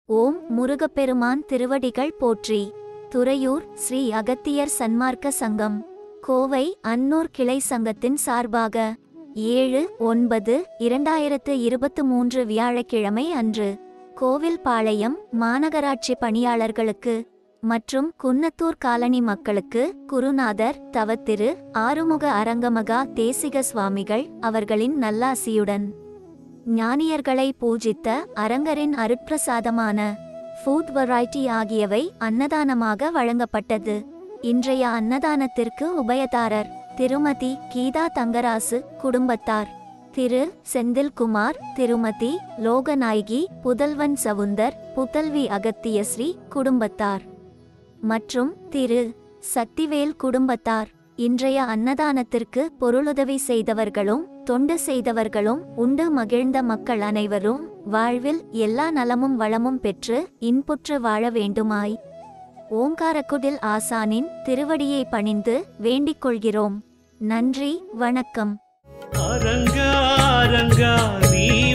ஓம் முருகப்பெருமான் திருவடிகள் போற்றி துறையூர் ஸ்ரீ அகத்தியர் சன்மார்க்க சங்கம் கோவை அன்னூர் கிளை சங்கத்தின் சார்பாக ஏழு ஒன்பது இரண்டாயிரத்து இருபத்து மூன்று வியாழக்கிழமை அன்று கோவில்பாளையம் மாநகராட்சி பணியாளர்களுக்கு மற்றும் குன்னத்தூர் காலனி மக்களுக்கு குருநாதர் தவத்திரு ஆறுமுக அரங்கமகா தேசிக சுவாமிகள் அவர்களின் நல்லாசியுடன் ஞானியர்களை பூஜித்த அரங்கரின் அருட்பிரசாதமான ஃபுட் வெரைட்டி ஆகியவை அன்னதானமாக வழங்கப்பட்டது இன்றைய அன்னதானத்திற்கு உபயதாரர் திருமதி கீதா தங்கராசு குடும்பத்தார் திரு செந்தில்குமார் திருமதி லோகநாயகி புதல்வன் சவுந்தர் புதல்வி அகத்தியஸ்ரீ குடும்பத்தார் மற்றும் திரு சக்திவேல் குடும்பத்தார் இன்றைய அன்னதானத்திற்கு பொருளுதவி செய்தவர்களும் தொண்டு செய்தவர்களும் உண்டு மகிழ்ந்த மக்கள் அனைவரும் வாழ்வில் எல்லா நலமும் வளமும் பெற்று இன்புற்று வாழ வேண்டுமாய் ஓங்காரக்குடில் ஆசானின் திருவடியை பணிந்து வேண்டிக் கொள்கிறோம் நன்றி வணக்கம் அரங்கா அரங்கா நீ